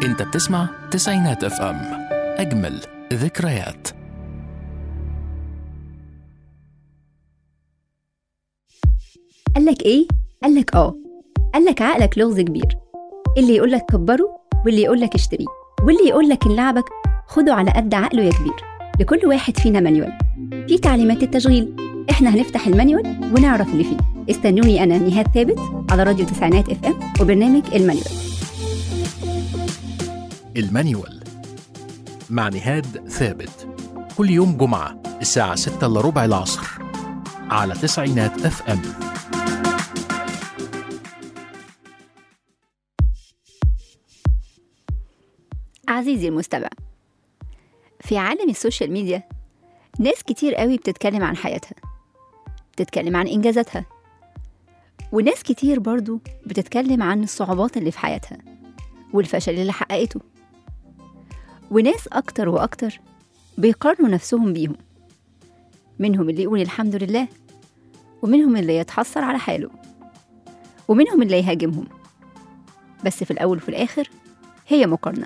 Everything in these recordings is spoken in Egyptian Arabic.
انت بتسمع تسعينات اف ام اجمل ذكريات قالك ايه؟ قالك اه قالك عقلك لغز كبير اللي يقولك كبره واللي يقولك اشتريه واللي يقولك ان لعبك خده على قد عقله يا كبير لكل واحد فينا مانيوال في تعليمات التشغيل احنا هنفتح المانيوال ونعرف اللي فيه استنوني انا نهاد ثابت على راديو تسعينات اف ام وبرنامج المانيوال المانيوال مع نهاد ثابت كل يوم جمعة الساعة 6 إلا ربع العصر على تسعينات اف ام عزيزي المستمع في عالم السوشيال ميديا ناس كتير قوي بتتكلم عن حياتها بتتكلم عن إنجازاتها وناس كتير برضو بتتكلم عن الصعوبات اللي في حياتها والفشل اللي حققته وناس أكتر وأكتر بيقارنوا نفسهم بيهم منهم اللي يقول الحمد لله ومنهم اللي يتحسر على حاله ومنهم اللي يهاجمهم بس في الأول وفي الآخر هي مقارنة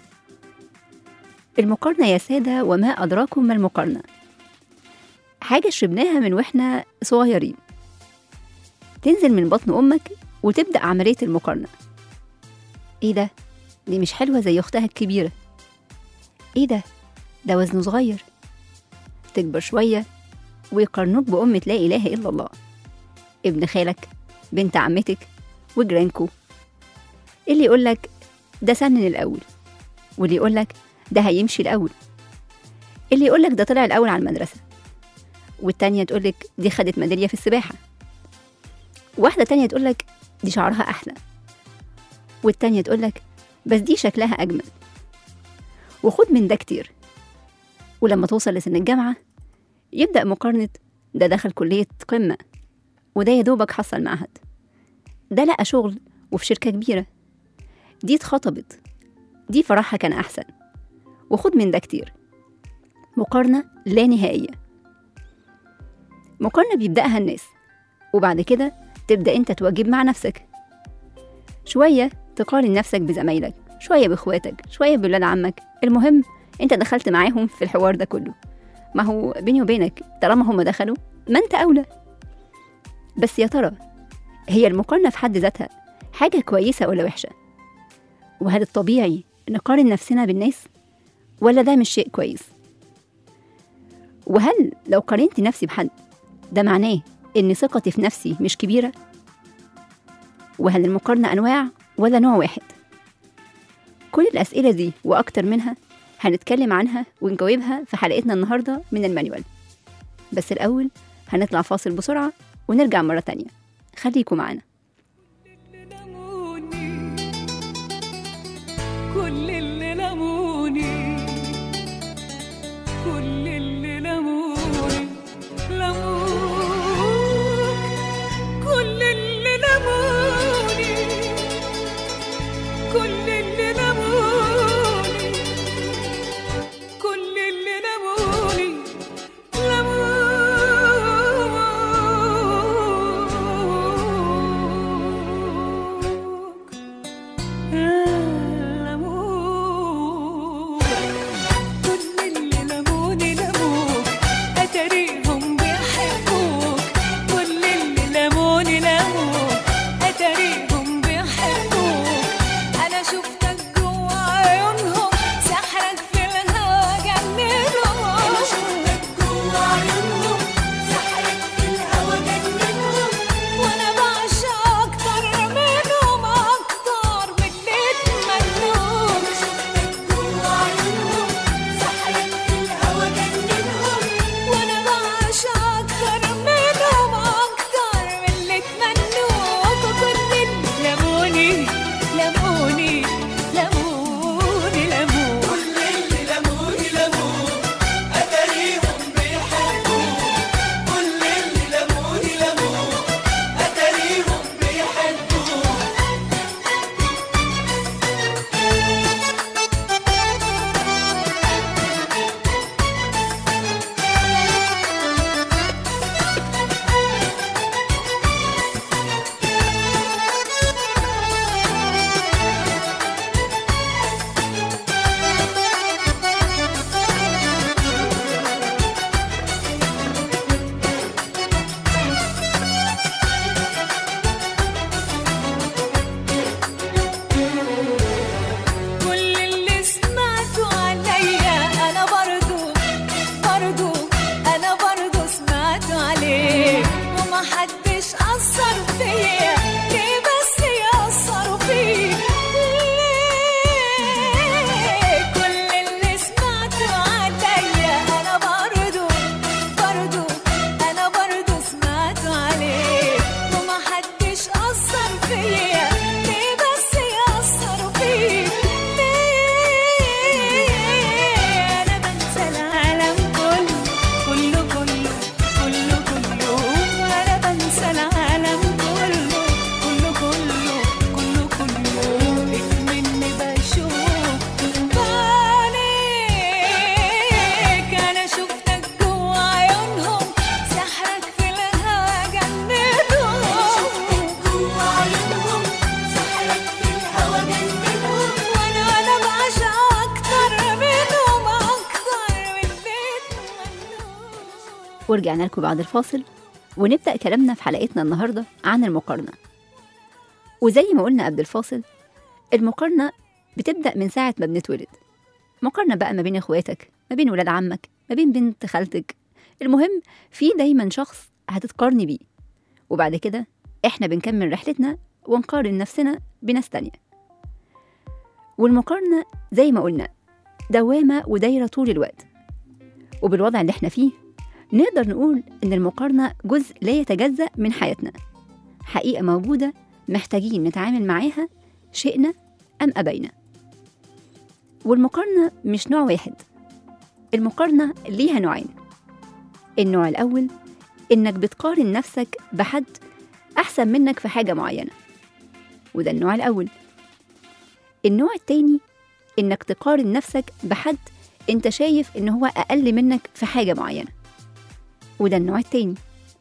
المقارنة يا سادة وما أدراكم ما المقارنة حاجة شربناها من وإحنا صغيرين تنزل من بطن أمك وتبدأ عملية المقارنة إيه ده؟ دي مش حلوة زي أختها الكبيرة إيه ده؟ ده وزنه صغير تكبر شوية ويقارنوك بأمة لا إله إلا الله ابن خالك بنت عمتك وجيرانكو اللي يقولك ده سنن الأول واللي يقولك ده هيمشي الأول اللي يقولك ده طلع الأول على المدرسة والتانية تقولك دي خدت ميدالية في السباحة واحدة تانية تقولك دي شعرها أحلى والتانية تقولك بس دي شكلها أجمل وخد من ده كتير ولما توصل لسن الجامعة يبدأ مقارنة ده دخل كلية قمة وده يا دوبك حصل معهد ده لقى شغل وفي شركة كبيرة دي اتخطبت دي فرحها كان أحسن وخد من ده كتير مقارنة لا نهائية مقارنة بيبدأها الناس وبعد كده تبدأ أنت تواجب مع نفسك شوية تقارن نفسك بزمايلك شوية بإخواتك شوية بولاد عمك المهم أنت دخلت معاهم في الحوار ده كله ما هو بيني وبينك طالما هم دخلوا ما أنت أولى بس يا ترى هي المقارنة في حد ذاتها حاجة كويسة ولا وحشة وهل الطبيعي نقارن نفسنا بالناس ولا ده مش شيء كويس وهل لو قارنت نفسي بحد ده معناه ان ثقتي في نفسي مش كبيرة وهل المقارنة أنواع ولا نوع واحد كل الأسئلة دي وأكتر منها هنتكلم عنها ونجاوبها في حلقتنا النهاردة من المانيوال بس الأول هنطلع فاصل بسرعة ونرجع مرة تانية خليكم معانا لموني كل اللي لموني كل اللي لموني لموك كل اللي لموني كل اللي لموني كل اللي لموني لموك ورجعنا لكم بعد الفاصل ونبدأ كلامنا في حلقتنا النهاردة عن المقارنة وزي ما قلنا قبل الفاصل المقارنة بتبدأ من ساعة ما بنتولد مقارنة بقى ما بين اخواتك ما بين ولاد عمك ما بين بنت خالتك المهم في دايما شخص هتتقارني بيه وبعد كده احنا بنكمل رحلتنا ونقارن نفسنا بناس تانية والمقارنة زي ما قلنا دوامة ودايرة طول الوقت وبالوضع اللي احنا فيه نقدر نقول إن المقارنة جزء لا يتجزأ من حياتنا حقيقة موجودة محتاجين نتعامل معاها شئنا أم أبينا والمقارنة مش نوع واحد المقارنة ليها نوعين النوع الأول إنك بتقارن نفسك بحد أحسن منك في حاجة معينة وده النوع الأول النوع التاني إنك تقارن نفسك بحد أنت شايف إن هو أقل منك في حاجة معينة وده النوع التاني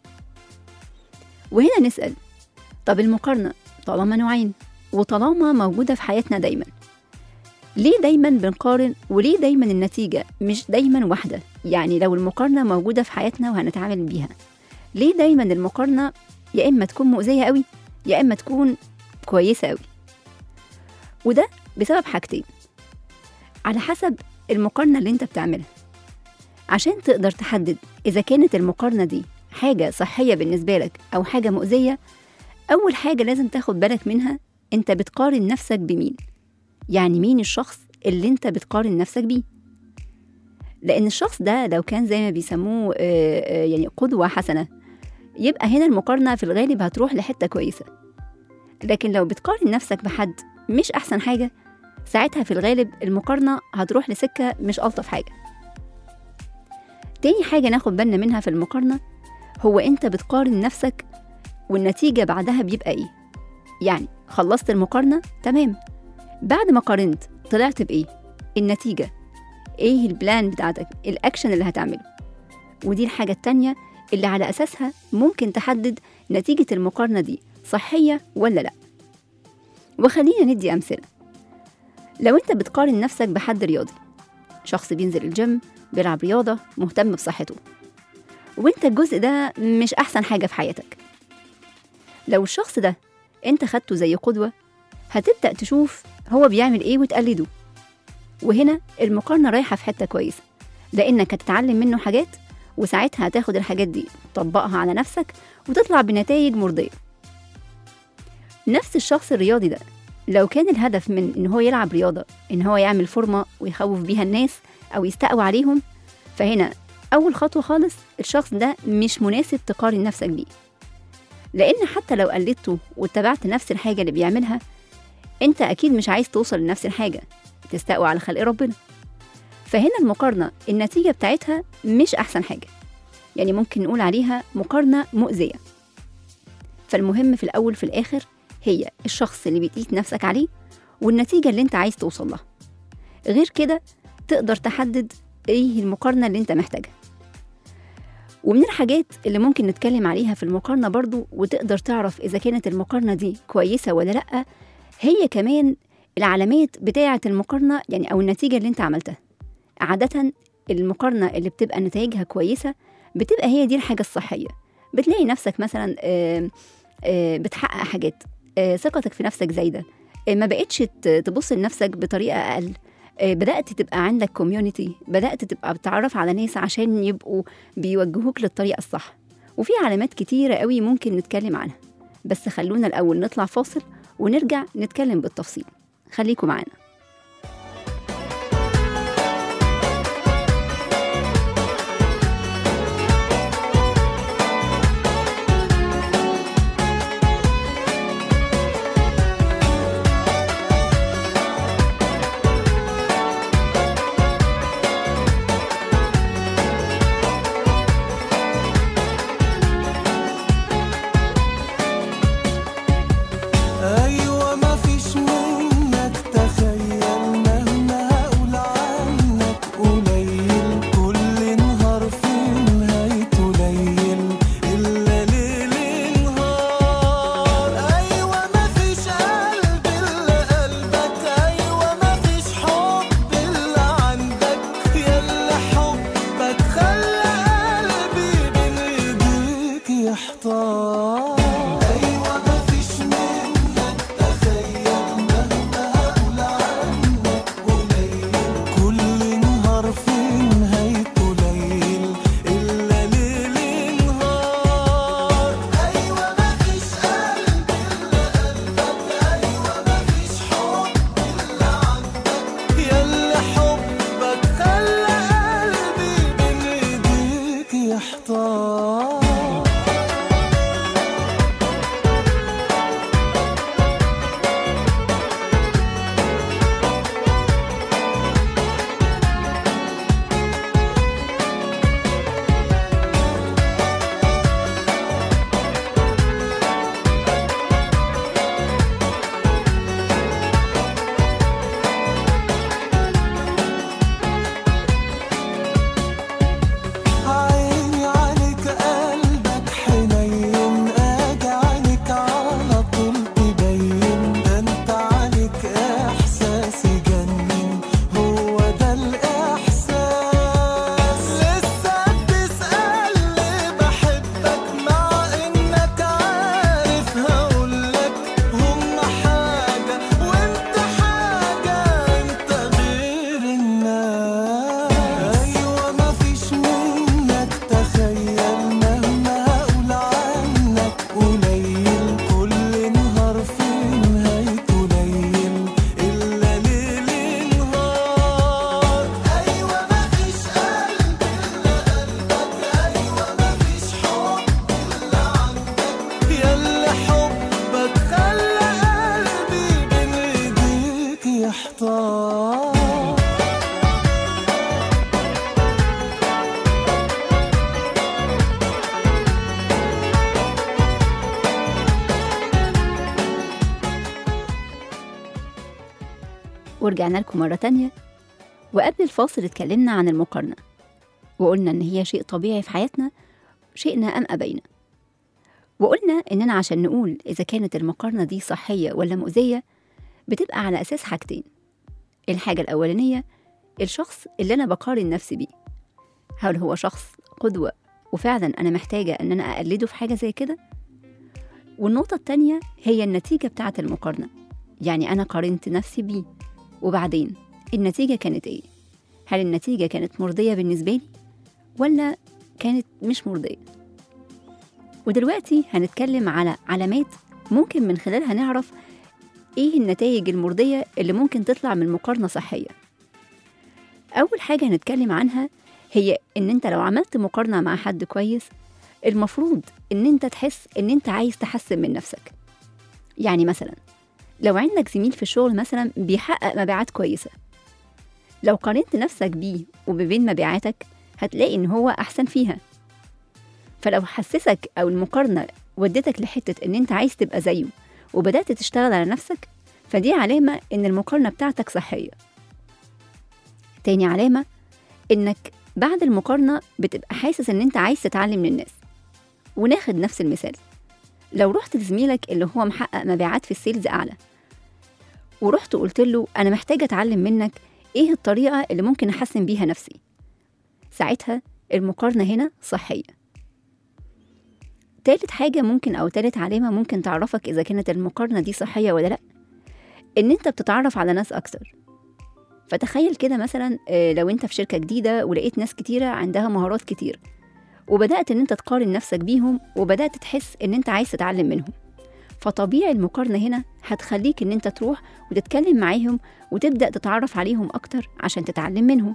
وهنا نسأل طب المقارنة طالما نوعين وطالما موجودة في حياتنا دايما ليه دايما بنقارن وليه دايما النتيجة مش دايما واحدة يعني لو المقارنة موجودة في حياتنا وهنتعامل بيها ليه دايما المقارنة يا إما تكون مؤذية قوي يا إما تكون كويسة قوي وده بسبب حاجتين على حسب المقارنة اللي انت بتعملها عشان تقدر تحدد إذا كانت المقارنة دي حاجة صحية بالنسبة لك أو حاجة مؤذية أول حاجة لازم تاخد بالك منها أنت بتقارن نفسك بمين يعني مين الشخص اللي أنت بتقارن نفسك بيه لأن الشخص ده لو كان زي ما بيسموه آه، آه، يعني قدوة حسنة يبقى هنا المقارنة في الغالب هتروح لحتة كويسة لكن لو بتقارن نفسك بحد مش أحسن حاجة ساعتها في الغالب المقارنة هتروح لسكة مش ألطف حاجة تاني حاجة ناخد بالنا منها في المقارنة هو أنت بتقارن نفسك والنتيجة بعدها بيبقى إيه يعني خلصت المقارنة تمام بعد ما قارنت طلعت بإيه النتيجة إيه البلان بتاعتك الأكشن اللي هتعمله ودي الحاجة التانية اللي على أساسها ممكن تحدد نتيجة المقارنة دي صحية ولا لأ وخلينا ندي أمثلة لو أنت بتقارن نفسك بحد رياضي شخص بينزل الجيم بيلعب رياضة مهتم بصحته وانت الجزء ده مش أحسن حاجة في حياتك لو الشخص ده انت خدته زي قدوة هتبدأ تشوف هو بيعمل ايه وتقلده وهنا المقارنة رايحة في حتة كويسة لأنك هتتعلم منه حاجات وساعتها هتاخد الحاجات دي تطبقها على نفسك وتطلع بنتائج مرضية نفس الشخص الرياضي ده لو كان الهدف من إن هو يلعب رياضة إن هو يعمل فورمة ويخوف بيها الناس أو يستقوى عليهم فهنا أول خطوة خالص الشخص ده مش مناسب تقارن نفسك بيه لأن حتى لو قلدته واتبعت نفس الحاجة اللي بيعملها أنت أكيد مش عايز توصل لنفس الحاجة تستقوى على خلق ربنا فهنا المقارنة النتيجة بتاعتها مش أحسن حاجة يعني ممكن نقول عليها مقارنة مؤذية فالمهم في الأول في الآخر هي الشخص اللي بتقيس نفسك عليه والنتيجة اللي انت عايز توصل لها غير كده تقدر تحدد ايه المقارنة اللي انت محتاجها ومن الحاجات اللي ممكن نتكلم عليها في المقارنة برضو وتقدر تعرف إذا كانت المقارنة دي كويسة ولا لأ هي كمان العلامات بتاعة المقارنة يعني أو النتيجة اللي انت عملتها عادة المقارنة اللي بتبقى نتائجها كويسة بتبقى هي دي الحاجة الصحية بتلاقي نفسك مثلا آه، آه، بتحقق حاجات آه، ثقتك في نفسك زايدة آه، ما بقتش ت- تبص لنفسك بطريقة أقل آه، بدأت تبقى عندك كوميونيتي بدأت تبقى بتتعرف على ناس عشان يبقوا بيوجهوك للطريقة الصح وفي علامات كتيرة قوي ممكن نتكلم عنها بس خلونا الأول نطلع فاصل ونرجع نتكلم بالتفصيل خليكم معانا ايوه مفيش منك تخيل ورجعنا لكم مرة تانية وقبل الفاصل اتكلمنا عن المقارنة وقلنا إن هي شيء طبيعي في حياتنا شئنا أم أبينا وقلنا إننا عشان نقول إذا كانت المقارنة دي صحية ولا مؤذية بتبقى على أساس حاجتين الحاجة الأولانية الشخص اللي أنا بقارن نفسي بيه هل هو شخص قدوة وفعلا أنا محتاجة إن أنا أقلده في حاجة زي كده والنقطة التانية هي النتيجة بتاعة المقارنة يعني أنا قارنت نفسي بيه وبعدين النتيجة كانت إيه؟ هل النتيجة كانت مرضية بالنسبة لي ولا كانت مش مرضية؟ ودلوقتي هنتكلم على علامات ممكن من خلالها نعرف إيه النتائج المرضية اللي ممكن تطلع من مقارنة صحية أول حاجة هنتكلم عنها هي إن أنت لو عملت مقارنة مع حد كويس المفروض إن أنت تحس إن أنت عايز تحسن من نفسك يعني مثلا لو عندك زميل في الشغل مثلا بيحقق مبيعات كويسة لو قارنت نفسك بيه وبين مبيعاتك هتلاقي إن هو أحسن فيها فلو حسسك أو المقارنة ودتك لحتة إن أنت عايز تبقى زيه وبدأت تشتغل على نفسك فدي علامة إن المقارنة بتاعتك صحية تاني علامة إنك بعد المقارنة بتبقى حاسس إن أنت عايز تتعلم من الناس وناخد نفس المثال لو رحت لزميلك اللي هو محقق مبيعات في السيلز أعلى ورحت قلت له أنا محتاجة أتعلم منك إيه الطريقة اللي ممكن أحسن بيها نفسي ساعتها المقارنة هنا صحية تالت حاجة ممكن أو تالت علامة ممكن تعرفك إذا كانت المقارنة دي صحية ولا لأ إن أنت بتتعرف على ناس أكتر فتخيل كده مثلا آه، لو أنت في شركة جديدة ولقيت ناس كتيرة عندها مهارات كتير وبدأت إن أنت تقارن نفسك بيهم وبدأت تحس إن أنت عايز تتعلم منهم فطبيعي المقارنة هنا هتخليك إن أنت تروح وتتكلم معاهم وتبدأ تتعرف عليهم أكتر عشان تتعلم منهم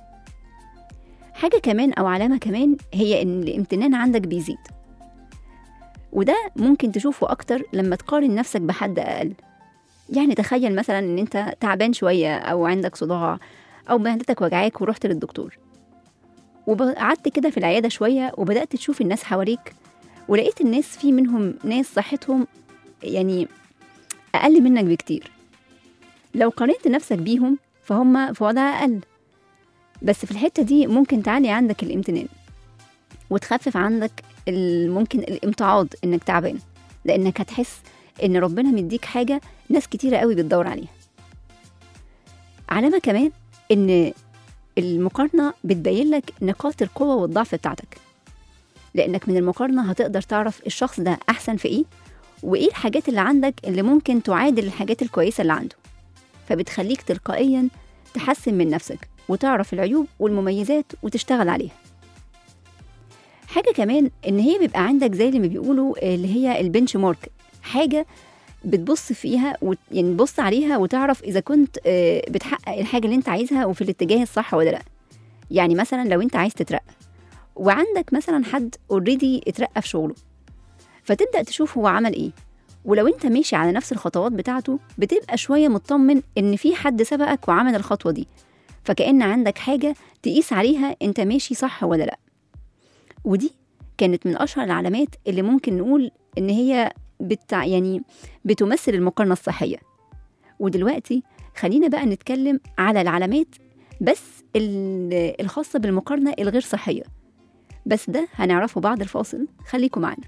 حاجة كمان أو علامة كمان هي إن الامتنان عندك بيزيد وده ممكن تشوفه أكتر لما تقارن نفسك بحد أقل يعني تخيل مثلا إن أنت تعبان شوية أو عندك صداع أو معدتك وجعاك ورحت للدكتور وقعدت كده في العيادة شوية وبدأت تشوف الناس حواليك ولقيت الناس في منهم ناس صحتهم يعني أقل منك بكتير لو قارنت نفسك بيهم فهم في وضع أقل بس في الحتة دي ممكن تعلي عندك الامتنان وتخفف عندك ال- ممكن الامتعاض انك تعبان لانك هتحس ان ربنا مديك حاجة ناس كتيرة قوي بتدور عليها علامة كمان ان المقارنة بتبين لك نقاط القوة والضعف بتاعتك لانك من المقارنة هتقدر تعرف الشخص ده احسن في ايه وايه الحاجات اللي عندك اللي ممكن تعادل الحاجات الكويسة اللي عنده فبتخليك تلقائيا تحسن من نفسك وتعرف العيوب والمميزات وتشتغل عليها حاجة كمان إن هي بيبقى عندك زي اللي ما بيقولوا اللي هي البنش مارك حاجة بتبص فيها وت... يعني تبص عليها وتعرف إذا كنت آه، بتحقق الحاجة اللي أنت عايزها وفي الاتجاه الصح ولا لأ يعني مثلا لو أنت عايز تترقى وعندك مثلا حد اوريدي اترقى في شغله فتبدأ تشوف هو عمل إيه ولو أنت ماشي على نفس الخطوات بتاعته بتبقى شوية مطمن إن في حد سبقك وعمل الخطوة دي فكأن عندك حاجة تقيس عليها أنت ماشي صح ولا لأ ودي كانت من أشهر العلامات اللي ممكن نقول إن هي بتع... يعني بتمثل المقارنة الصحية ودلوقتي خلينا بقى نتكلم على العلامات بس ال- الخاصة بالمقارنة الغير صحية بس ده هنعرفه بعد الفاصل خليكم معنا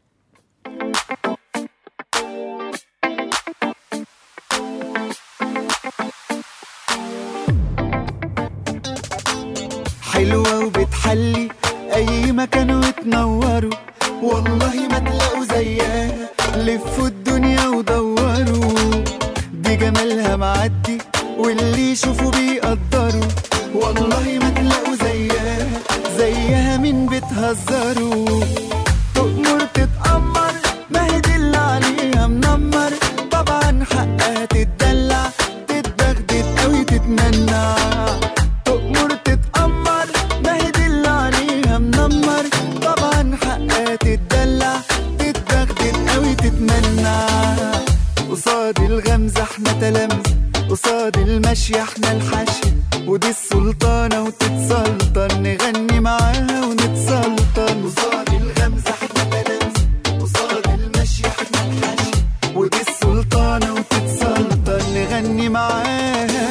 حلوة وبتحلي أي مكان وتنوروا والله ما تلاقوا زيها لفوا الدنيا ودوروا دي جمالها معدي واللي يشوفوا بيقدروا والله ما تلاقوا زيها زيها مين بتهزروا تؤمر تتأمر ما هي دي اللي عليها منمر طبعا حقها تتدلع تتبغدد قوي تتمنع تؤمر تتأمر ما هي دي اللي عليها منمر طبعا حقها تتدلع تتبغدد قوي تتمنع قصاد الغمزة احنا تلامذة قصاد المشي احنا الحشي ودي السلطانة وتتسلطن نغني معاها ونتسلطن قصاد الغمزة احنا تلامذة قصاد المشي احنا الحشي ودي السلطانة وتتسلطن نغني معاها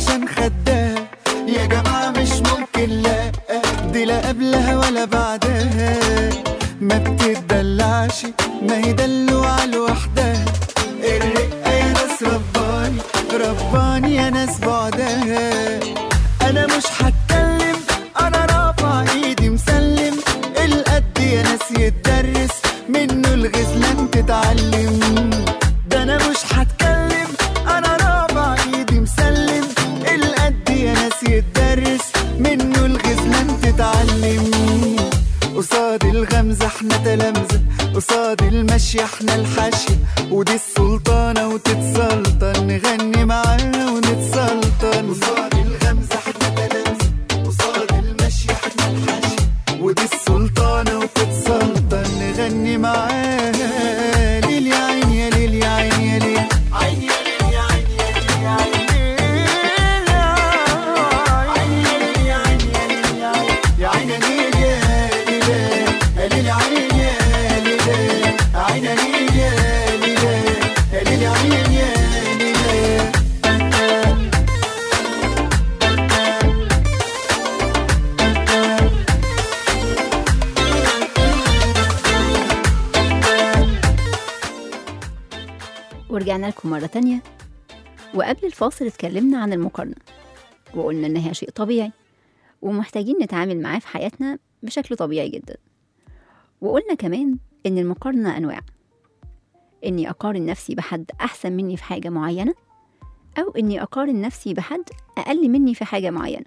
عشان خدها يا جماعة مش ممكن لا دي لا قبلها ولا بعدها ما بتدلعش ما هي دلوعة لوحدها الرقة يا ناس رباني رباني يا ناس بعدها انا مش هتكلم انا رافع ايدي مسلم القد يا ناس يتدرس منه الغزلان تتعلم ده انا مش هتكلم انا رافع ايدي مسلم القد يا ناس يتدرس منه الغزلان تتعلم قصاد الغمزة احنا تلامذة قصاد المشي احنا الحشي ودي السلطانة وتتسلطن نغني معاها ونتسلطن قصاد الغمزة احنا تلامذة قصاد المشي احنا الحشي ودي السلطانة وتتسلطن نغني معاها ليل يا عين يا ليل يا عين يا ليل عين يا ليل يا عين يا ليل يا عين يا عين يا عين يا ليل يا ليل يا ليل يا عين يا ليل عين يا ليل يا ليل يا ليل يا عين يا ليل ورجعنا لكم مرة تانية وقبل الفاصل اتكلمنا عن المقارنة وقلنا إنها شيء طبيعي ومحتاجين نتعامل معاه في حياتنا بشكل طبيعي جدا وقلنا كمان إن المقارنة أنواع إني أقارن نفسي بحد أحسن مني في حاجة معينة أو إني أقارن نفسي بحد أقل مني في حاجة معينة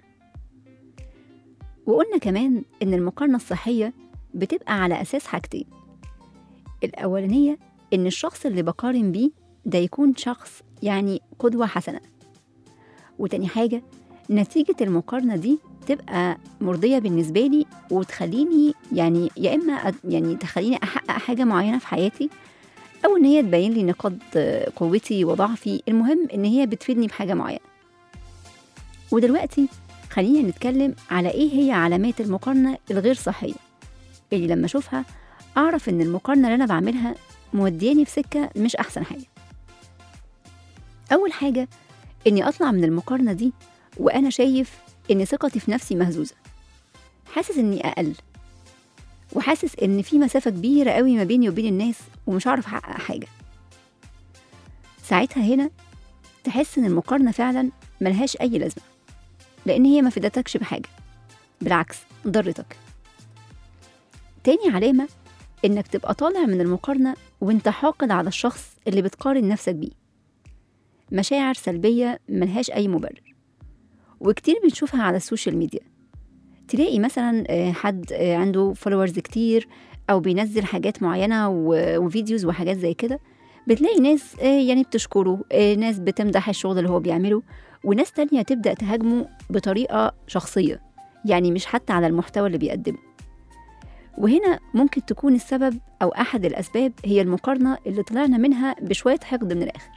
وقلنا كمان إن المقارنة الصحية بتبقى على أساس حاجتين الأولانية إن الشخص اللي بقارن بيه ده يكون شخص يعني قدوة حسنة وتاني حاجة نتيجة المقارنة دي تبقى مرضية بالنسبة لي وتخليني يعني يا إما أد- يعني تخليني أحقق حاجة معينة في حياتي أو إن هي تبين لي نقاط آه، قوتي وضعفي المهم إن هي بتفيدني بحاجة معينة ودلوقتي خلينا نتكلم على إيه هي علامات المقارنة الغير صحية اللي لما أشوفها أعرف إن المقارنة اللي أنا بعملها مودياني في سكة مش أحسن حاجة أول حاجة إني أطلع من المقارنة دي وأنا شايف إن ثقتي في نفسي مهزوزة حاسس إني أقل وحاسس إن في مسافة كبيرة قوي ما بيني وبين الناس ومش عارف أحقق حاجة ساعتها هنا تحس إن المقارنة فعلا ملهاش أي لازمة لأن هي ما فدتكش بحاجة بالعكس ضرتك تاني علامة إنك تبقى طالع من المقارنة وإنت حاقد على الشخص اللي بتقارن نفسك بيه مشاعر سلبية ملهاش أي مبرر وكتير بنشوفها على السوشيال ميديا تلاقي مثلا آه، حد آه، عنده فولورز كتير أو بينزل حاجات معينة و- وفيديوز وحاجات زي كده بتلاقي ناس آه، يعني بتشكره آه، ناس بتمدح الشغل اللي هو بيعمله وناس تانية تبدأ تهاجمه بطريقة شخصية يعني مش حتى على المحتوى اللي بيقدمه وهنا ممكن تكون السبب أو أحد الأسباب هي المقارنة اللي طلعنا منها بشوية حقد من الآخر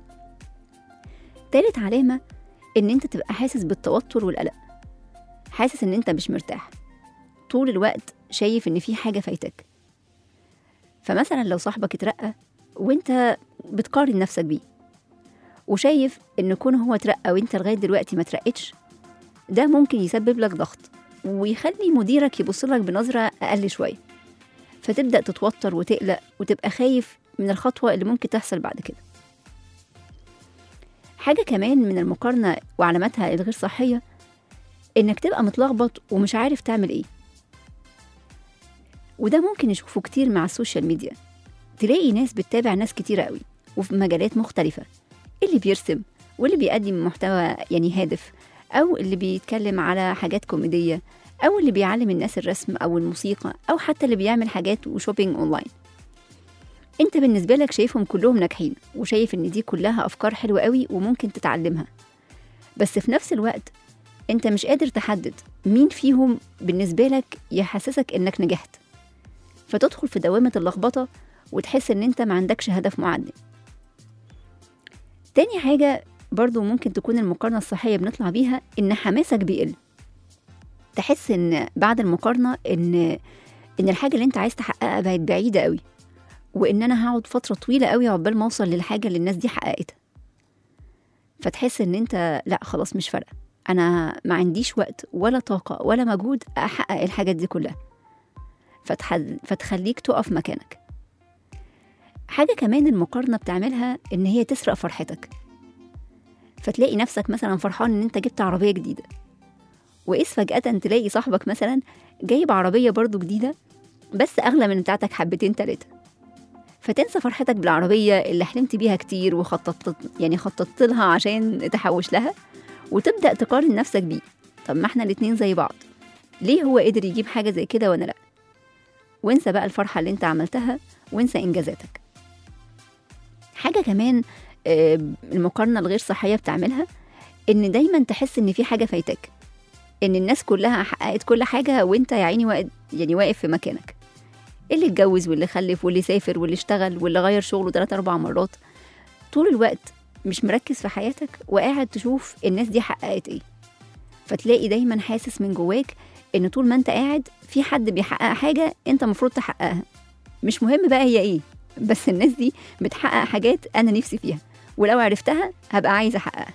تالت علامة إن أنت تبقى حاسس بالتوتر والقلق حاسس إن أنت مش مرتاح طول الوقت شايف إن في حاجة فايتك فمثلا لو صاحبك اترقى وأنت بتقارن نفسك بيه وشايف إن كون هو اترقى وأنت لغاية دلوقتي ما ترقتش ده ممكن يسبب لك ضغط ويخلي مديرك يبص لك بنظرة أقل شوية فتبدأ تتوتر وتقلق وتبقى خايف من الخطوة اللي ممكن تحصل بعد كده حاجة كمان من المقارنة وعلاماتها الغير صحية إنك تبقى متلخبط ومش عارف تعمل إيه وده ممكن نشوفه كتير مع السوشيال ميديا تلاقي ناس بتتابع ناس كتيرة قوي وفي مجالات مختلفة اللي بيرسم واللي بيقدم محتوى يعني هادف أو اللي بيتكلم على حاجات كوميدية أو اللي بيعلم الناس الرسم أو الموسيقى أو حتى اللي بيعمل حاجات وشوبينج أونلاين انت بالنسبة لك شايفهم كلهم ناجحين وشايف ان دي كلها افكار حلوة قوي وممكن تتعلمها بس في نفس الوقت انت مش قادر تحدد مين فيهم بالنسبة لك يحسسك انك نجحت فتدخل في دوامة اللخبطة وتحس ان انت ما عندكش هدف معين تاني حاجة برضو ممكن تكون المقارنة الصحية بنطلع بيها ان حماسك بيقل تحس ان بعد المقارنة ان ان الحاجة اللي انت عايز تحققها بقت بعيدة قوي وان انا هقعد فتره طويله قوي عقبال ما اوصل للحاجه اللي الناس دي حققتها فتحس ان انت لا خلاص مش فارقه انا ما عنديش وقت ولا طاقه ولا مجهود احقق الحاجات دي كلها فتحل... فتخليك تقف مكانك حاجه كمان المقارنه بتعملها ان هي تسرق فرحتك فتلاقي نفسك مثلا فرحان ان انت جبت عربيه جديده وإذ فجأة تلاقي صاحبك مثلا جايب عربية برضو جديدة بس أغلى من بتاعتك حبتين تلاتة فتنسى فرحتك بالعربية اللي حلمت بيها كتير وخططت يعني خططت لها عشان تحوش لها وتبدأ تقارن نفسك بيه طب ما احنا الاتنين زي بعض ليه هو قدر يجيب حاجة زي كده وانا لأ وانسى بقى الفرحة اللي انت عملتها وانسى إنجازاتك حاجة كمان آه، المقارنة الغير صحية بتعملها إن دايما تحس إن في حاجة فايتاك إن الناس كلها حققت كل حاجة وأنت يا عيني واقف يعني واقف في مكانك اللي اتجوز واللي خلف واللي سافر واللي اشتغل واللي غير شغله تلات أربع مرات طول الوقت مش مركز في حياتك وقاعد تشوف الناس دي حققت ايه فتلاقي دايما حاسس من جواك ان طول ما انت قاعد في حد بيحقق حاجة انت المفروض تحققها مش مهم بقى هي ايه بس الناس دي بتحقق حاجات انا نفسي فيها ولو عرفتها هبقى عايزة احققها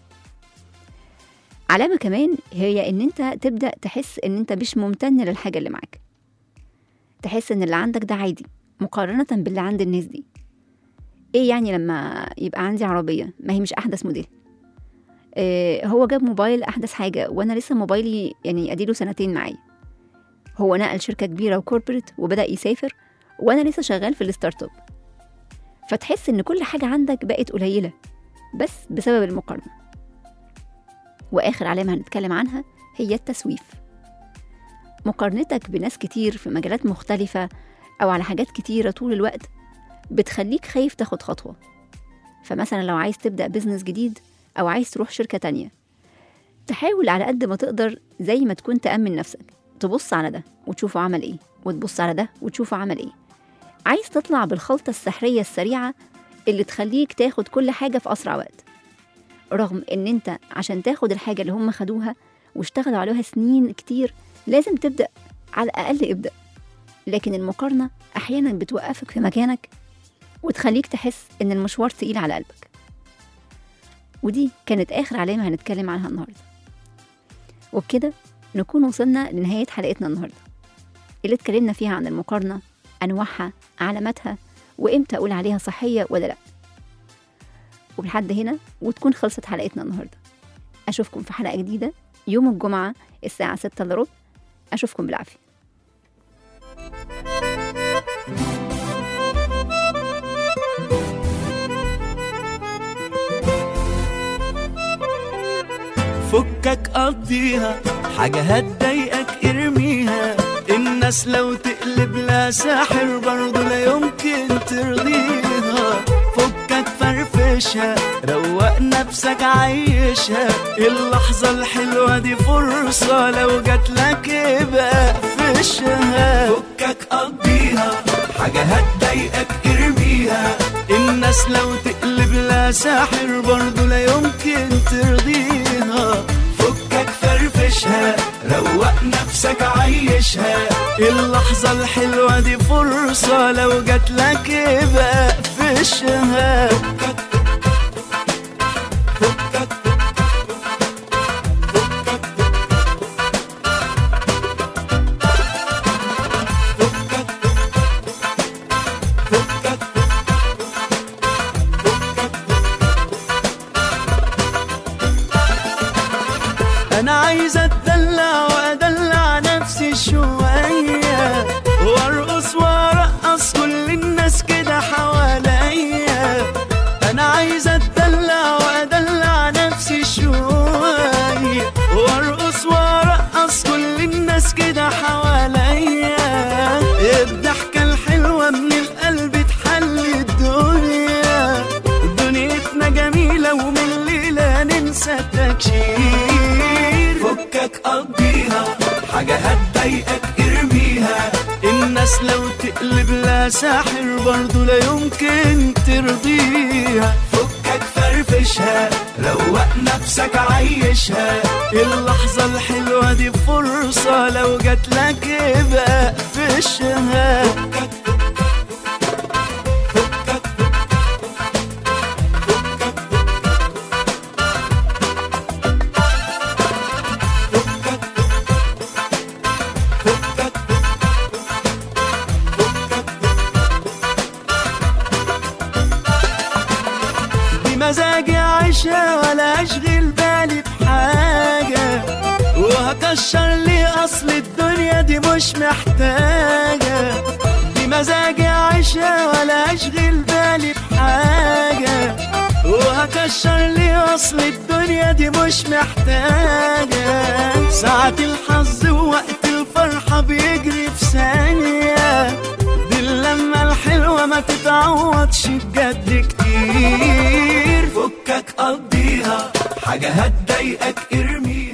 علامة كمان هي ان انت تبدأ تحس ان انت مش ممتن للحاجة اللي معاك تحس ان اللي عندك ده عادي مقارنة باللي عند الناس دي ايه يعني لما يبقى عندي عربية ما هي مش احدث موديل إيه هو جاب موبايل احدث حاجة وانا لسه موبايلي يعني اديله سنتين معايا هو نقل شركة كبيرة وكوربريت وبدأ يسافر وانا لسه شغال في الستارت اب فتحس ان كل حاجة عندك بقت قليلة بس بسبب المقارنة واخر علامة هنتكلم عنها هي التسويف مقارنتك بناس كتير في مجالات مختلفة أو على حاجات كتيرة طول الوقت بتخليك خايف تاخد خطوة فمثلا لو عايز تبدأ بيزنس جديد أو عايز تروح شركة تانية تحاول على قد ما تقدر زي ما تكون تأمن نفسك تبص على ده وتشوفه عمل ايه وتبص على ده وتشوفه عمل ايه عايز تطلع بالخلطة السحرية السريعة اللي تخليك تاخد كل حاجة في أسرع وقت رغم إن أنت عشان تاخد الحاجة اللي هم خدوها واشتغلوا عليها سنين كتير لازم تبدأ على الأقل ابدأ لكن المقارنة أحيانا بتوقفك في مكانك وتخليك تحس إن المشوار تقيل على قلبك ودي كانت آخر علامة هنتكلم عنها النهاردة وبكده نكون وصلنا لنهاية حلقتنا النهاردة اللي اتكلمنا فيها عن المقارنة أنواعها علاماتها وإمتى أقول عليها صحية ولا لأ ولحد هنا وتكون خلصت حلقتنا النهاردة أشوفكم في حلقة جديدة يوم الجمعة الساعة 6 إلا ربع أشوفكم بالعافية فكك قضيها حاجة هتضايقك ارميها الناس لو تقلب لا ساحر برضه لا يمكن ترضيها فكك فرفشها روق نفسك عيشها اللحظة الحلوة دي فرصة لو جاتلك ابقى فشها فكك قضيها حاجة هتضايقك ارميها الناس لو تقلب لا ساحر برضه لا يمكن ترضيها فكك فرفشها روق نفسك عيشها اللحظة الحلوة دي فرصة لو جاتلك ابقى فشها فكك فكك فكك فكك انا عايز اتدلع وادلع نفسي شويه وارقص وارقص كل الناس كده حواليا انا عايز اتدلع وادلع نفسي شويه وارقص وارقص كل الناس كده حواليا الضحكه الحلوه من القلب تحلي الدنيا دنيتنا جميله ومن ليله ننسى التكشير فكك قضيها حاجه هتضايقك ارميها الناس لو تقلب لا ساحر برضه لا يمكن ترضيها فكك فرفشها روق نفسك عيشها اللحظة الحلوة دي فرصة لو جاتلك ابقى فشها فكك فكك فكك عيشها ولا اشغل بالي بحاجة وهكشر لي اصل الدنيا دي مش محتاجة بمزاجي عيشها ولا اشغل بالي بحاجة وهكشر لي اصل الدنيا دي مش محتاجة ساعة الحظ ووقت الفرحة بيجري في ثانية دي اللمة الحلوة ما تتعوضش بجد كتير فكك قضيها حاجة هتضايقك ارميها